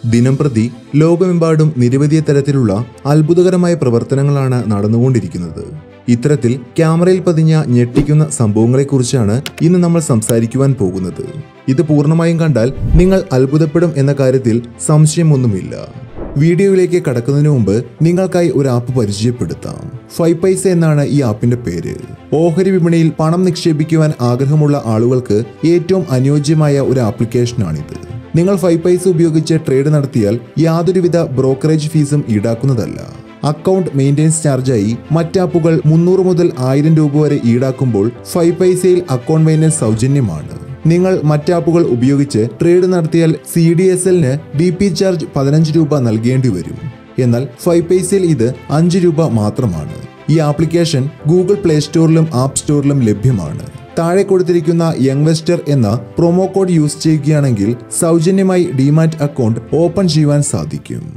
ദിനംപ്രതി ലോകമെമ്പാടും നിരവധി തരത്തിലുള്ള അത്ഭുതകരമായ പ്രവർത്തനങ്ങളാണ് നടന്നുകൊണ്ടിരിക്കുന്നത് ഇത്തരത്തിൽ ക്യാമറയിൽ പതിഞ്ഞ ഞെട്ടിക്കുന്ന സംഭവങ്ങളെക്കുറിച്ചാണ് ഇന്ന് നമ്മൾ സംസാരിക്കുവാൻ പോകുന്നത് ഇത് പൂർണ്ണമായും കണ്ടാൽ നിങ്ങൾ അത്ഭുതപ്പെടും എന്ന കാര്യത്തിൽ സംശയമൊന്നുമില്ല വീഡിയോയിലേക്ക് കടക്കുന്നതിന് മുമ്പ് നിങ്ങൾക്കായി ഒരു ആപ്പ് പരിചയപ്പെടുത്താം ഫൈവ് പൈസ എന്നാണ് ഈ ആപ്പിന്റെ പേര് ഓഹരി വിപണിയിൽ പണം നിക്ഷേപിക്കുവാൻ ആഗ്രഹമുള്ള ആളുകൾക്ക് ഏറ്റവും അനുയോജ്യമായ ഒരു ആപ്ലിക്കേഷനാണിത് നിങ്ങൾ ഫൈവ് പൈസ ഉപയോഗിച്ച് ട്രേഡ് നടത്തിയാൽ യാതൊരുവിധ ബ്രോക്കറേജ് ഫീസും ഈടാക്കുന്നതല്ല അക്കൗണ്ട് മെയിൻ്റെനൻസ് ചാർജായി മറ്റാപ്പുകൾ മുന്നൂറ് മുതൽ ആയിരം രൂപ വരെ ഈടാക്കുമ്പോൾ ഫൈവ് പൈസയിൽ അക്കൗണ്ട് മെയിൻ്റെനൻസ് സൗജന്യമാണ് നിങ്ങൾ മറ്റാപ്പുകൾ ഉപയോഗിച്ച് ട്രേഡ് നടത്തിയാൽ സി ഡി എസ് എല്ലിന് ഡി പി ചാർജ് പതിനഞ്ച് രൂപ നൽകേണ്ടി വരും എന്നാൽ ഫൈവ് പൈസയിൽ ഇത് അഞ്ച് രൂപ മാത്രമാണ് ഈ ആപ്ലിക്കേഷൻ ഗൂഗിൾ പ്ലേ സ്റ്റോറിലും ആപ്പ് സ്റ്റോറിലും ലഭ്യമാണ് താഴെ കൊടുത്തിരിക്കുന്ന യങ്വെസ്റ്റർ എന്ന പ്രൊമോ കോഡ് യൂസ് ചെയ്യുകയാണെങ്കിൽ സൗജന്യമായി ഡിമാറ്റ് അക്കൗണ്ട് ഓപ്പൺ ചെയ്യുവാൻ സാധിക്കും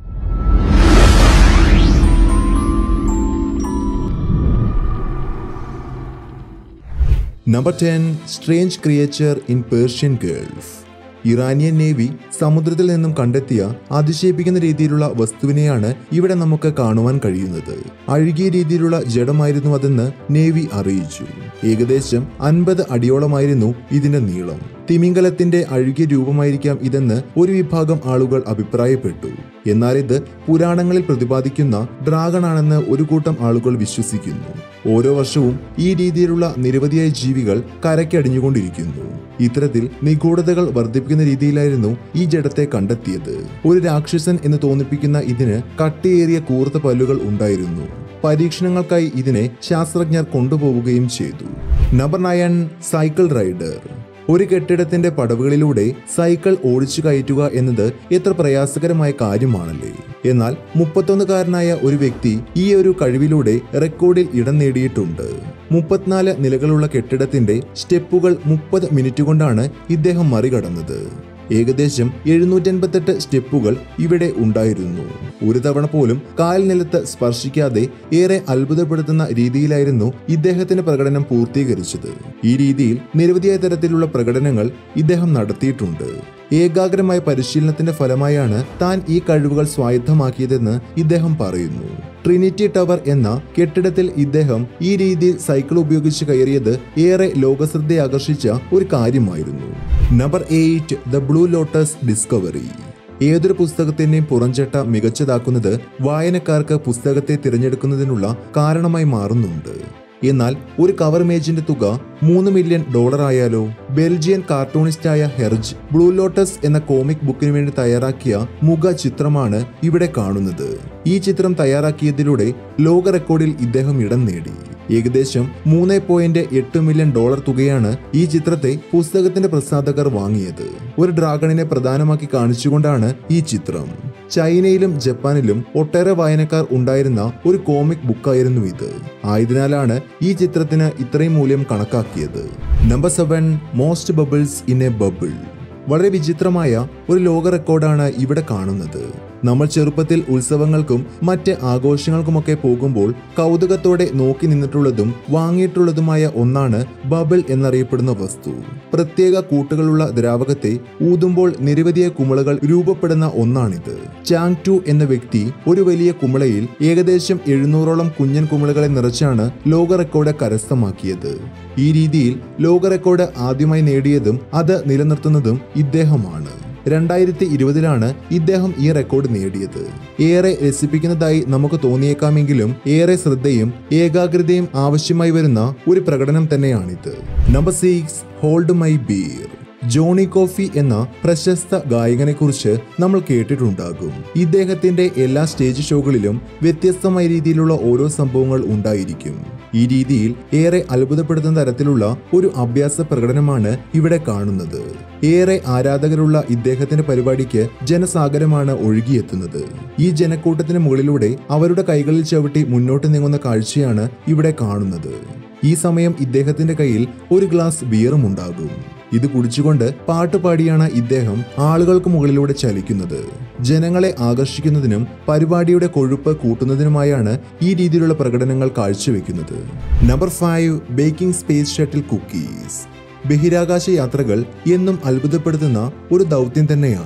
number ten strange creature in Persian Gulf Iranian navy സമുദ്രത്തിൽ നിന്നും കണ്ടെത്തിയ അതിശയിപ്പിക്കുന്ന രീതിയിലുള്ള വസ്തുവിനെയാണ് ഇവിടെ നമുക്ക് കാണുവാൻ കഴിയുന്നത് അഴുകിയ രീതിയിലുള്ള ജഡമായിരുന്നു അതെന്ന് നേവി അറിയിച്ചു ഏകദേശം അൻപത് അടിയോളമായിരുന്നു ഇതിന്റെ നീളം തിമിംഗലത്തിന്റെ അഴുകിയ രൂപമായിരിക്കാം ഇതെന്ന് ഒരു വിഭാഗം ആളുകൾ അഭിപ്രായപ്പെട്ടു എന്നാൽ ഇത് പുരാണങ്ങളിൽ പ്രതിപാദിക്കുന്ന ഡ്രാഗൺ ആണെന്ന് ഒരു കൂട്ടം ആളുകൾ വിശ്വസിക്കുന്നു ഓരോ വർഷവും ഈ രീതിയിലുള്ള നിരവധിയായ ജീവികൾ കരയ്ക്കടിഞ്ഞുകൊണ്ടിരിക്കുന്നു ഇത്തരത്തിൽ നിഗൂഢതകൾ വർദ്ധിപ്പിക്കുന്ന രീതിയിലായിരുന്നു ഈ ജഡത്തെ കണ്ടെത്തിയത് ഒരു രാക്ഷസൻ എന്ന് തോന്നിപ്പിക്കുന്ന ഇതിന് കട്ടിയേറിയ കൂർത്ത പല്ലുകൾ ഉണ്ടായിരുന്നു പരീക്ഷണങ്ങൾക്കായി ഇതിനെ ശാസ്ത്രജ്ഞർ കൊണ്ടുപോവുകയും ചെയ്തു നമ്പർ നയൻ സൈക്കിൾ റൈഡർ ഒരു കെട്ടിടത്തിന്റെ പടവുകളിലൂടെ സൈക്കിൾ ഓടിച്ചു കയറ്റുക എന്നത് എത്ര പ്രയാസകരമായ കാര്യമാണല്ലേ എന്നാൽ മുപ്പത്തൊന്നുകാരനായ ഒരു വ്യക്തി ഈ ഒരു കഴിവിലൂടെ റെക്കോർഡിൽ ഇടം നേടിയിട്ടുണ്ട് മുപ്പത്തിനാല് നിലകളുള്ള കെട്ടിടത്തിന്റെ സ്റ്റെപ്പുകൾ മുപ്പത് മിനിറ്റ് കൊണ്ടാണ് ഇദ്ദേഹം മറികടന്നത് ഏകദേശം എഴുന്നൂറ്റൻപത്തെട്ട് സ്റ്റെപ്പുകൾ ഇവിടെ ഉണ്ടായിരുന്നു ഒരു തവണ പോലും കാൽ നിലത്ത് സ്പർശിക്കാതെ ഏറെ അത്ഭുതപ്പെടുത്തുന്ന രീതിയിലായിരുന്നു ഇദ്ദേഹത്തിന്റെ പ്രകടനം പൂർത്തീകരിച്ചത് ഈ രീതിയിൽ നിരവധിയായ തരത്തിലുള്ള പ്രകടനങ്ങൾ ഇദ്ദേഹം നടത്തിയിട്ടുണ്ട് ഏകാഗ്രമായ പരിശീലനത്തിന്റെ ഫലമായാണ് താൻ ഈ കഴിവുകൾ സ്വായത്തമാക്കിയതെന്ന് ഇദ്ദേഹം പറയുന്നു ട്രിനിറ്റി ടവർ എന്ന കെട്ടിടത്തിൽ ഇദ്ദേഹം ഈ രീതിയിൽ സൈക്കിൾ ഉപയോഗിച്ച് കയറിയത് ഏറെ ലോകശ്രദ്ധയെ ആകർഷിച്ച ഒരു കാര്യമായിരുന്നു number eight the blue lotus discovery ഏതൊരു പുസ്തകത്തിന്റെയും പുറംചട്ട മികച്ചതാക്കുന്നത് വായനക്കാർക്ക് പുസ്തകത്തെ തിരഞ്ഞെടുക്കുന്നതിനുള്ള കാരണമായി മാറുന്നുണ്ട് എന്നാൽ ഒരു കവർ ഇമേജിന്റെ തുക മൂന്ന് മില്യൺ ഡോളർ ആയാലോ ബെൽജിയൻ കാർട്ടൂണിസ്റ്റായ ഹെർജ് ബ്ലൂ ലോട്ടസ് എന്ന കോമിക് ബുക്കിന് വേണ്ടി തയ്യാറാക്കിയ മുഖ ചിത്രമാണ് ഇവിടെ കാണുന്നത് ഈ ചിത്രം തയ്യാറാക്കിയതിലൂടെ ലോക റെക്കോർഡിൽ ഇദ്ദേഹം ഇടം നേടി ഏകദേശം മൂന്ന് പോയിന്റ് എട്ട് മില്യൺ ഡോളർ തുകയാണ് ഈ ചിത്രത്തെ പുസ്തകത്തിന്റെ പ്രസാധകർ വാങ്ങിയത് ഒരു ഡ്രാഗണിനെ പ്രധാനമാക്കി കാണിച്ചുകൊണ്ടാണ് ഈ ചിത്രം ചൈനയിലും ജപ്പാനിലും ഒട്ടേറെ വായനക്കാർ ഉണ്ടായിരുന്ന ഒരു കോമിക് ബുക്കായിരുന്നു ഇത് ആയതിനാലാണ് ഈ ചിത്രത്തിന് ഇത്രയും മൂല്യം കണക്കാക്കിയത് number seven most bubbles in a bubble വളരെ വിചിത്രമായ ഒരു ലോക റെക്കോർഡാണ് ഇവിടെ കാണുന്നത് നമ്മൾ ചെറുപ്പത്തിൽ ഉത്സവങ്ങൾക്കും മറ്റ് ആഘോഷങ്ങൾക്കുമൊക്കെ പോകുമ്പോൾ കൗതുകത്തോടെ നോക്കി നിന്നിട്ടുള്ളതും വാങ്ങിയിട്ടുള്ളതുമായ ഒന്നാണ് ബബിൾ എന്നറിയപ്പെടുന്ന വസ്തു പ്രത്യേക കൂട്ടുകളുള്ള ദ്രാവകത്തെ ഊതുമ്പോൾ നിരവധിയ കുമിളകൾ രൂപപ്പെടുന്ന ഒന്നാണിത് ചാങ് ടു എന്ന വ്യക്തി ഒരു വലിയ കുമിളയിൽ ഏകദേശം എഴുന്നൂറോളം കുഞ്ഞൻ കുമിളകളെ നിറച്ചാണ് ലോക റെക്കോർഡ് കരസ്ഥമാക്കിയത് ഈ രീതിയിൽ ലോക റെക്കോർഡ് ആദ്യമായി നേടിയതും അത് നിലനിർത്തുന്നതും ഇദ്ദേഹമാണ് രണ്ടായിരത്തി ഇരുപതിലാണ് ഇദ്ദേഹം ഈ റെക്കോർഡ് നേടിയത് ഏറെ രസിപ്പിക്കുന്നതായി നമുക്ക് തോന്നിയേക്കാമെങ്കിലും ഏറെ ശ്രദ്ധയും ഏകാഗ്രതയും ആവശ്യമായി വരുന്ന ഒരു പ്രകടനം തന്നെയാണിത് number six hold my beer Johnny Coffee എന്ന പ്രശസ്ത ഗായകനെക്കുറിച്ച് നമ്മൾ കേട്ടിട്ടുണ്ടാകും ഇദ്ദേഹത്തിന്റെ എല്ലാ സ്റ്റേജ് ഷോകളിലും വ്യത്യസ്തമായ രീതിയിലുള്ള ഓരോ സംഭവങ്ങൾ ഉണ്ടായിരിക്കും ഈ രീതിയിൽ ഏറെ അത്ഭുതപ്പെടുത്തുന്ന തരത്തിലുള്ള ഒരു അഭ്യാസ പ്രകടനമാണ് ഇവിടെ കാണുന്നത് ഏറെ ആരാധകരുള്ള ഇദ്ദേഹത്തിന്റെ പരിപാടിക്ക് ജനസാഗരമാണ് ഒഴുകിയെത്തുന്നത് ഈ ജനക്കൂട്ടത്തിന് മുകളിലൂടെ അവരുടെ കൈകളിൽ ചവിട്ടി മുന്നോട്ട് നീങ്ങുന്ന കാഴ്ചയാണ് ഇവിടെ കാണുന്നത് ഈ സമയം ഇദ്ദേഹത്തിന്റെ കയ്യിൽ ഒരു ഗ്ലാസ് ബിയറും ഉണ്ടാകും ഇത് കുടിച്ചുകൊണ്ട് പാട്ട് പാടിയാണ് ഇദ്ദേഹം ആളുകൾക്ക് മുകളിലൂടെ ചലിക്കുന്നത് ജനങ്ങളെ ആകർഷിക്കുന്നതിനും പരിപാടിയുടെ കൊഴുപ്പ് കൂട്ടുന്നതിനുമായാണ് ഈ രീതിയിലുള്ള പ്രകടനങ്ങൾ കാഴ്ചവെക്കുന്നത് number five baking space shuttle cookies ബഹിരാകാശ യാത്രകൾ എന്നും അത്ഭുതപ്പെടുത്തുന്ന ഒരു ദൗത്യം തന്നെയാണ്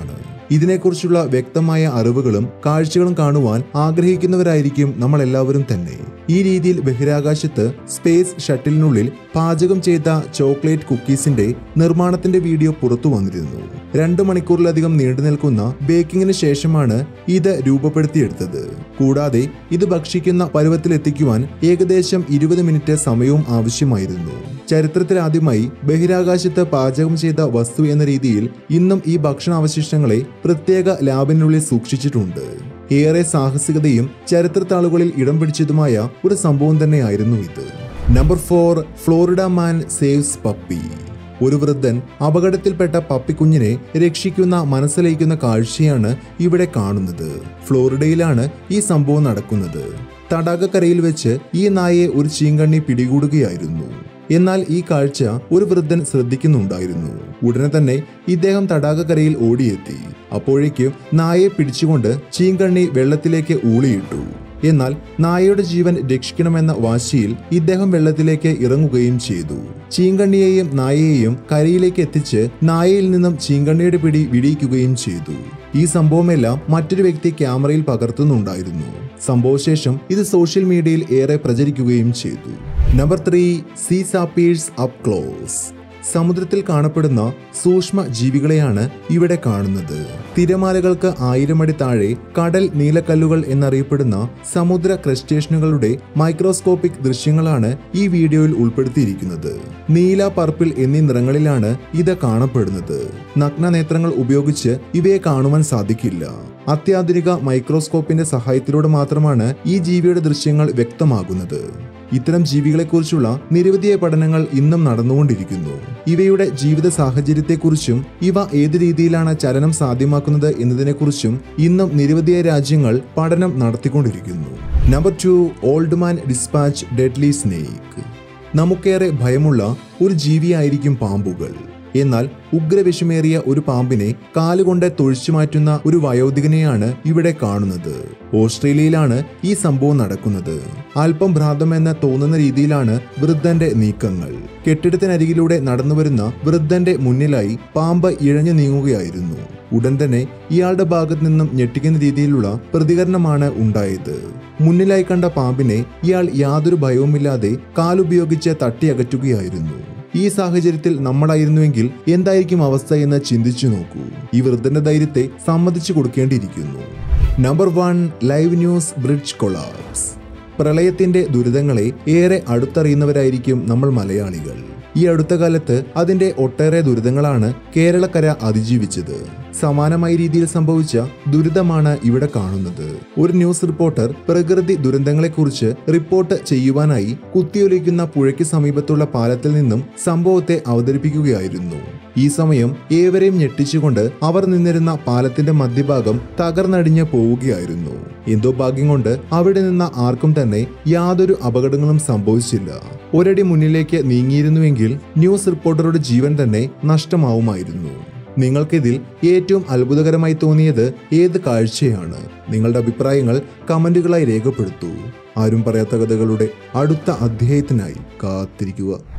ഇതിനെക്കുറിച്ചുള്ള വ്യക്തമായ അറിവുകളും കാഴ്ചകളും കാണുവാൻ ആഗ്രഹിക്കുന്നവരായിരിക്കും നമ്മൾ എല്ലാവരും തന്നെ ഈ രീതിയിൽ ബഹിരാകാശത്ത് സ്പേസ് ഷട്ടിലിനുള്ളിൽ പാചകം ചെയ്ത ചോക്ലേറ്റ് കുക്കീസിന്റെ നിർമ്മാണത്തിന്റെ വീഡിയോ പുറത്തു വന്നിരുന്നു രണ്ട് മണിക്കൂറിലധികം നീണ്ടു നിൽക്കുന്ന ബേക്കിങ്ങിന് ശേഷമാണ് ഇത് രൂപപ്പെടുത്തിയെടുത്തത് കൂടാതെ ഇത് ഭക്ഷിക്കുന്ന പരുവത്തിലെത്തിക്കുവാൻ ഏകദേശം ഇരുപത് മിനിറ്റ് സമയവും ആവശ്യമായിരുന്നു ചരിത്രത്തിലാദ്യമായി ബഹിരാകാശത്ത് പാചകം ചെയ്ത വസ്തു എന്ന രീതിയിൽ ഇന്നും ഈ ഭക്ഷണാവശിഷ്ടങ്ങളെ പ്രത്യേക ലാബിനുള്ളിൽ സൂക്ഷിച്ചിട്ടുണ്ട് ഏറെ സാഹസികതയും ചരിത്രത്താളുകളിൽ ഇടം പിടിച്ചതുമായ ഒരു സംഭവം തന്നെയായിരുന്നു ഇത് number four Florida man saves puppy ഒരു വൃദ്ധൻ അപകടത്തിൽപ്പെട്ട പപ്പിക്കുഞ്ഞിനെ രക്ഷിക്കുന്ന മനസ്സിലയിക്കുന്ന കാഴ്ചയാണ് ഇവിടെ കാണുന്നത് ഫ്ലോറിഡയിലാണ് ഈ സംഭവം നടക്കുന്നത് തടാകക്കരയിൽ വെച്ച് ഈ നായയെ ഒരു ചീങ്കണ്ണി പിടികൂടുകയായിരുന്നു എന്നാൽ ഈ കാഴ്ച ഒരു വൃദ്ധൻ ശ്രദ്ധിക്കുന്നുണ്ടായിരുന്നു ഉടനെ തന്നെ ഇദ്ദേഹം തടാകക്കരയിൽ ഓടിയെത്തി അപ്പോഴേക്കും നായയെ പിടിച്ചുകൊണ്ട് ചീങ്കണ്ണി വെള്ളത്തിലേക്ക് ഊളിയിട്ടു എന്നാൽ നായയുടെ ജീവൻ രക്ഷിക്കണമെന്ന വാശിയിൽ ഇദ്ദേഹം വെള്ളത്തിലേക്ക് ഇറങ്ങുകയും ചെയ്തു ചീങ്കണ്ണിയെയും നായയെയും കരയിലേക്ക് എത്തിച്ച് നായയിൽ നിന്നും ചീങ്കണ്ണിയുടെ പിടി വിടിയിക്കുകയും ചെയ്തു ഈ സംഭവമെല്ലാം മറ്റൊരു വ്യക്തി ക്യാമറയിൽ പകർത്തുന്നുണ്ടായിരുന്നു സംഭവശേഷം ഇത് സോഷ്യൽ മീഡിയയിൽ ഏറെ പ്രചരിക്കുകയും ചെയ്തു number three sea sapphires up close സമുദ്രത്തിൽ കാണപ്പെടുന്ന സൂക്ഷ്മ ജീവികളെയാണ് ഇവിടെ കാണുന്നത് തിരമാലകൾക്ക് ആയിരമടി താഴെ കടൽ നീലക്കല്ലുകൾ എന്നറിയപ്പെടുന്ന സമുദ്ര ക്രസ്റ്റേഷനുകളുടെ മൈക്രോസ്കോപ്പിക് ദൃശ്യങ്ങളാണ് ഈ വീഡിയോയിൽ ഉൾപ്പെടുത്തിയിരിക്കുന്നത് നീല പർപ്പിൾ എന്നീ നിറങ്ങളിലാണ് ഇത് കാണപ്പെടുന്നത് നഗ്നനേത്രങ്ങൾ ഉപയോഗിച്ച് ഇവയെ കാണുവാൻ സാധിക്കില്ല അത്യാധുനിക മൈക്രോസ്കോപ്പിന്റെ സഹായത്തിലൂടെ മാത്രമാണ് ഈ ജീവിയുടെ ദൃശ്യങ്ങൾ വ്യക്തമാകുന്നത് ഇത്തരം ജീവികളെക്കുറിച്ചുള്ള നിരവധിയായ പഠനങ്ങൾ ഇന്നും നടന്നുകൊണ്ടിരിക്കുന്നു ഇവയുടെ ജീവിത സാഹചര്യത്തെക്കുറിച്ചും ഇവ ഏത് രീതിയിലാണ് ചലനം സാധ്യമാക്കുന്നത് എന്നതിനെക്കുറിച്ചും ഇന്നും നിരവധിയായ രാജ്യങ്ങൾ പഠനം നടത്തിക്കൊണ്ടിരിക്കുന്നു number two old man dispatch deadly snake നമുക്കേറെ ഭയമുള്ള ഒരു ജീവിയായിരിക്കും പാമ്പുകൾ എന്നാൽ ഉഗ്രവിഷമേറിയ ഒരു പാമ്പിനെ കാലുകൊണ്ട് തൊഴിച്ചു മാറ്റുന്ന ഒരു വയോധികനെയാണ് ഇവിടെ കാണുന്നത് ഓസ്ട്രേലിയയിലാണ് ഈ സംഭവം നടക്കുന്നത് അല്പം ഭ്രാന്തമെന്ന് തോന്നുന്ന രീതിയിലാണ് വൃദ്ധന്റെ നീക്കങ്ങൾ കെട്ടിടത്തിനരികിലൂടെ നടന്നുവരുന്ന വൃദ്ധന്റെ മുന്നിലായി പാമ്പ് ഇഴഞ്ഞു നീങ്ങുകയായിരുന്നു ഉടൻ തന്നെ ഇയാളുടെ ഭാഗത്ത് നിന്നും ഞെട്ടിക്കുന്ന രീതിയിലുള്ള പ്രതികരണമാണ് ഉണ്ടായത് മുന്നിലായി കണ്ട പാമ്പിനെ ഇയാൾ യാതൊരു ഭയവുമില്ലാതെ കാലുപയോഗിച്ച് തട്ടിയകറ്റുകയായിരുന്നു ഈ സാഹചര്യത്തിൽ നമ്മളായിരുന്നുവെങ്കിൽ എന്തായിരിക്കും അവസ്ഥ എന്ന് ചിന്തിച്ചു നോക്കൂ ഈ വൃദ്ധന്റെ ധൈര്യത്തെ സമ്മതിച്ചു കൊടുക്കേണ്ടിയിരിക്കുന്നു number one live news bridge collapse പ്രളയത്തിന്റെ ദുരിതങ്ങളെ ഏറെ അടുത്തറിയുന്നവരായിരിക്കും നമ്മൾ മലയാളികൾ ഈ അടുത്ത കാലത്ത് അതിന്റെ ഒട്ടേറെ ദുരിതങ്ങളാണ് കേരളക്കര അതിജീവിച്ചത് സമാനമായ രീതിയിൽ സംഭവിച്ച ദുരിതമാണ് ഇവിടെ കാണുന്നത് ഒരു ന്യൂസ് റിപ്പോർട്ടർ പ്രകൃതി ദുരന്തങ്ങളെക്കുറിച്ച് റിപ്പോർട്ട് ചെയ്യുവാനായി കുത്തിയൊലിക്കുന്ന പുഴയ്ക്ക് സമീപത്തുള്ള പാലത്തിൽ നിന്നും സംഭവത്തെ അവതരിപ്പിക്കുകയായിരുന്നു ഈ സമയം ഏവരെയും ഞെട്ടിച്ചുകൊണ്ട് അവർ നിന്നിരുന്ന പാലത്തിന്റെ മധ്യഭാഗം തകർന്നടിഞ്ഞ് പോവുകയായിരുന്നു എന്തോ ഭാഗ്യം കൊണ്ട് അവിടെ നിന്ന ആർക്കും തന്നെ യാതൊരു അപകടങ്ങളും സംഭവിച്ചില്ല ഒരടി മുന്നിലേക്ക് നീങ്ങിയിരുന്നുവെങ്കിൽ ന്യൂസ് റിപ്പോർട്ടറുടെ ജീവൻ തന്നെ നഷ്ടമാവുമായിരുന്നു നിങ്ങൾക്കിതിൽ ഏറ്റവും അത്ഭുതകരമായി തോന്നിയത് ഏത് കാഴ്ചയാണ് നിങ്ങളുടെ അഭിപ്രായങ്ങൾ കമന്റുകളായി രേഖപ്പെടുത്തൂ ആരും പറയാത്ത കഥകളുടെ അടുത്ത അധ്യായത്തിനായി കാത്തിരിക്കുക